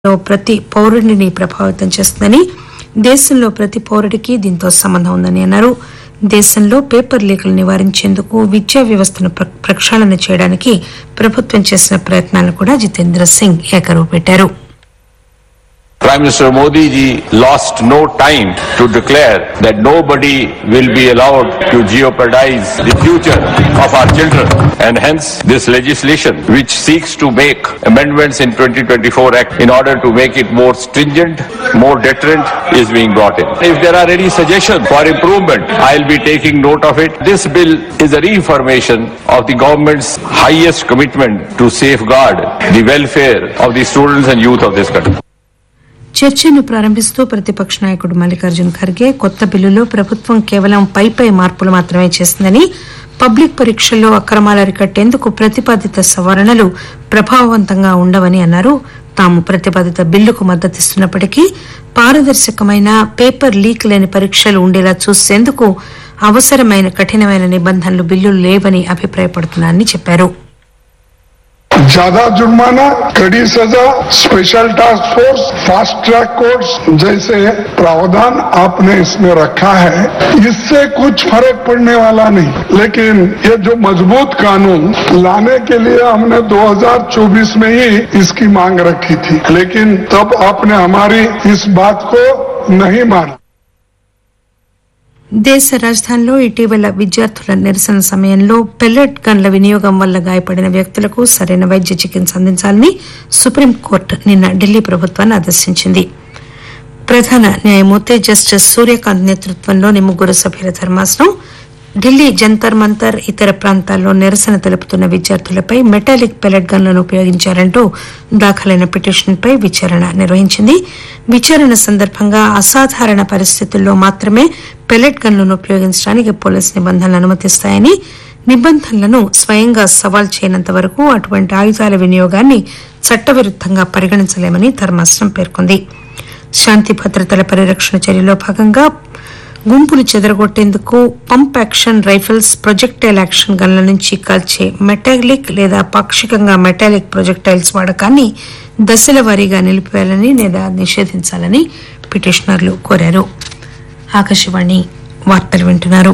లో ప్రతి పౌరుడిని ప్రభావితం చేస్తుందని దేశంలో ప్రతి పౌరుడికి దీంతో సంబంధం ఉందని అన్నారు దేశంలో పేపర్ లీకులు నివారించేందుకు విద్యా వ్యవస్థను ప్ర- ప్రక్షాళన చేయడానికి ప్రభుత్వం చేసిన ప్రయత్నాలను కూడా జితేంద్ర సింగ్ ఏకరువు పెట్టారు Prime Minister Modi ji lost no time to declare that nobody will be allowed to jeopardize the future of our children. And hence, this legislation, which seeks to make amendments in 2024 Act in order to make it more stringent, more deterrent, is being brought in. If there are any suggestions for improvement, I'll be taking note of it. This bill is a reaffirmation of the government's highest commitment to safeguard the welfare of the students and youth of this country. చర్చను ప్రారంభిస్తూ ప్రతిపక్ష నాయకుడు మల్లికార్జున్ ఖర్గే కొత్త బిల్లులో ప్రభుత్వం కేవలం పై పై మార్పులు మాత్రమే చేసిందని పబ్లిక్ పరీక్షల్లో అక్రమాలు అరికట్టేందుకు ప్రతిపాదిత సవరణలు ప్రభావవంతంగా ఉండవని అన్నారు తాము ప్రతిపాదిత బిల్లుకు మద్దతిస్తున్నప్పటికీ పారదర్శకమైన పేపర్ లీక్ లేని పరీక్షలు ఉండేలా చూసేందుకు అవసరమైన కఠినమైన నిబంధనలు బిల్లులు లేవని అభిప్రాయపడుతున్నారని చెప్పారు ज्यादा जुर्माना कड़ी सजा special task force fast track courts जैसे प्रावधान आपने इसमें रखा है इससे कुछ फर्क पड़ने वाला नहीं लेकिन ये जो मजबूत कानून लाने के लिए हमने 2024 में ही इसकी मांग रखी थी लेकिन तब आपने हमारी इस बात को नहीं माना దేశ రాజధానిలో ఇటీవల విద్యార్థుల నిరసన సమయంలో పెల్లెట్ గన్ల వినియోగం వల్ల గాయపడిన వ్యక్తులకు సరైన వైద్య చికిత్స అందించాలని సుప్రీంకోర్టు నిన్న ఢిల్లీ ప్రభుత్వాన్ని ఆదేశించింది ప్రధాన న్యాయమూర్తి జస్టిస్ సూర్యకాంత్ నేతృత్వంలోని ముగ్గురు సభ్యుల ధర్మాసనం ఢిల్లీ జంతర్ మంతర్ ఇతర ప్రాంతాల్లో నిరసన తెలుపుతున్న విద్యార్థులపై మెటాలిక్ పెలెట్ గన్లను ఉపయోగించారంటూ దాఖలైన పిటిషన్పై విచారణ నిర్వహించింది విచారణ సందర్భంగా అసాధారణ పరిస్థితుల్లో మాత్రమే పెలెట్ గన్లను ఉపయోగించడానికి పోలీసు నిబంధనలు అనుమతిస్తాయని నిబంధనలను స్వయంగా సవాల్ చేయనంత వరకు అటువంటి ఆయుధాల వినియోగాన్ని చట్టవిరుద్దంగా పరిగణించలేమని ధర్మాసనం పేర్కొంది శాంతి భద్రతల పరిరక్షణ చర్యలో భాగంగా గుంపులు చెదరగొట్టేందుకు pump action rifles projectile action గన్ల నుంచి కాల్చే మెటాలిక్ లేదా పాక్షికంగా మెటాలిక్ ప్రొజెక్టైల్స్ వాడకాన్ని దశల వారీగా నిలిపివేయాలని లేదా నిషేధించాలని పిటిషనర్లు కోరారు ఆకాశవాణి వార్తలు వింటున్నారు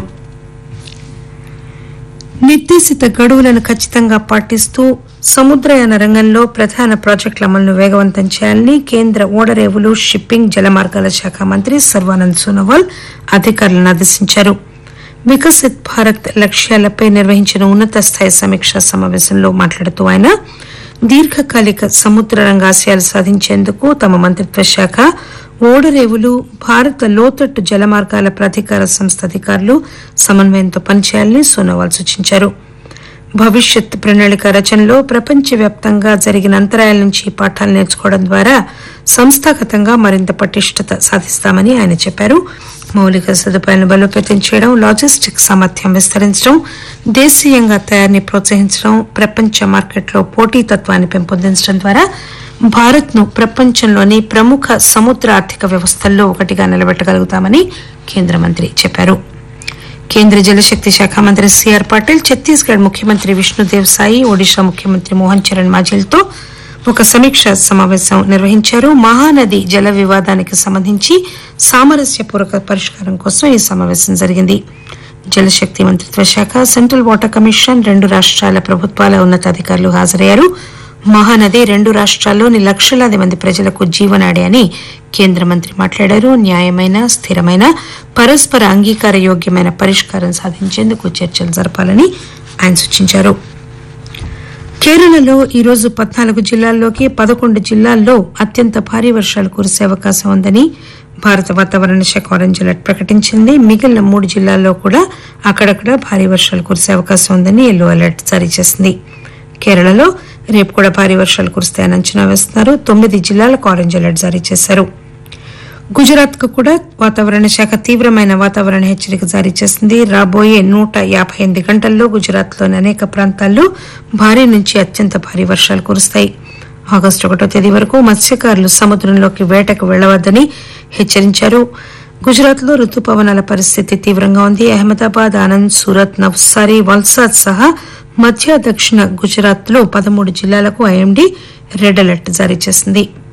నిర్దేశిత గడువులను ఖచ్చితంగా పాటిస్తూ సముద్రయాన రంగంలో ప్రధాన ప్రాజెక్టుల అమలును వేగవంతం చేయాలని కేంద్ర ఓడరేవులు షిప్పింగ్ జలమార్గాల శాఖ మంత్రి సర్వానంద్ సోనోవాల్ అధికారులను ఆదేశించారు వికసిత్ భారత్ లక్ష్యాలపై నిర్వహించిన ఉన్నత స్థాయి సమీక్షా సమావేశంలో మాట్లాడుతూ ఆయన దీర్ఘకాలిక సముద్ర రంగ ఆశయాలు సాధించేందుకు తమ మంత్రిత్వ శాఖ ఓడరేవులు భారత లోతట్టు జలమార్గాల ప్రాధికార సంస్థ అధికారులు సమన్వయంతో పనిచేయాలని సోనోవాల్ సూచించారు భవిష్యత్ ప్రణాళిక రచనలో ప్రపంచవ్యాప్తంగా జరిగిన అంతరాయాల నుంచి పాఠాలు నేర్చుకోవడం ద్వారా సంస్థాగతంగా మరింత పటిష్టత సాధిస్తామని ఆయన చెప్పారు మౌలిక సదుపాయాలను బలోపేతం చేయడం లాజిస్టిక్ సామర్థ్యం విస్తరించడం దేశీయంగా తయారీని ప్రోత్సహించడం ప్రపంచ మార్కెట్లో పోటీతత్వాన్ని పెంపొందించడం ద్వారా భారత్ ను ప్రపంచంలోని ప్రముఖ సముద్ర ఆర్థిక వ్యవస్థల్లో ఒకటిగా నిలబెట్టగలుగుతామని కేంద్ర మంత్రి చెప్పారు కేంద్ర జలశక్తి శాఖ మంత్రి సిఆర్ పాటిల్ ఛత్తీస్గఢ్ ముఖ్యమంత్రి విష్ణుదేవ్ సాయి ఒడిషా ముఖ్యమంత్రి మోహన్ చరణ్ మాజిల్తో ఒక సమీక్ష సమావేశం నిర్వహించారు మహానది జల వివాదానికి సంబంధించి సామరస్యపూర్వక పరిష్కారం కోసం ఈ సమావేశం జరిగింది జలశక్తి మంత్రిత్వ శాఖ సెంట్రల్ వాటర్ కమిషన్ రెండు రాష్ట్రాల ప్రభుత్వాల ఉన్నతాధికారులు హాజరయ్యారు మహానది రెండు రాష్ట్రాల్లోని లక్షలాది మంది ప్రజలకు జీవనాడి అని కేంద్ర మంత్రి మాట్లాడారు న్యాయమైన స్థిరమైన పరస్పర అంగీకార యోగ్యమైన పరిష్కారం సాధించేందుకు చర్చలు జరపాలని ఆయన సూచించారు కేరళలో ఈరోజు పద్నాలుగు జిల్లాల్లోకి పదకొండు జిల్లాల్లో అత్యంత భారీ వర్షాలు కురిసే అవకాశం ఉందని భారత వాతావరణ శాఖ ఆరెంజ్ అలర్ట్ ప్రకటించింది మిగిలిన మూడు జిల్లాల్లో కూడా అక్కడక్కడ భారీ వర్షాలు కురిసే అవకాశం ఉందని ఎల్లో అలర్ట్ జారీ చేసింది కేరళలో రేపు కూడా భారీ వర్షాలు కురుస్తాయని అంచనా వేస్తున్నారు తొమ్మిది జిల్లాలకు ఆరెంజ్ అలర్ట్ జారీ చేశారు గుజరాత్ కు కూడా వాతావరణ శాఖ తీవ్రమైన వాతావరణ హెచ్చరిక జారీ చేసింది రాబోయే నూట యాభై ఎనిమిది గంటల్లో గుజరాత్ లోని అనేక ప్రాంతాల్లో భారీ నుంచి అత్యంత భారీ వర్షాలు కురుస్తాయి ఆగస్టు ఒకటో తేదీ వరకు మత్స్యకారులు సముద్రంలోకి వేటకు వెళ్లవద్దని హెచ్చరించారు గుజరాత్ లో రుతుపవనాల పరిస్థితి తీవ్రంగా ఉంది అహ్మదాబాద్ ఆనంద్ సూరత్ నవ్సారి వల్సాద్ సహా మధ్య దక్షిణ గుజరాత్ లో పదమూడు జిల్లాలకు ఐఎండీ రెడ్ అలర్ట్ జారీ చేసింది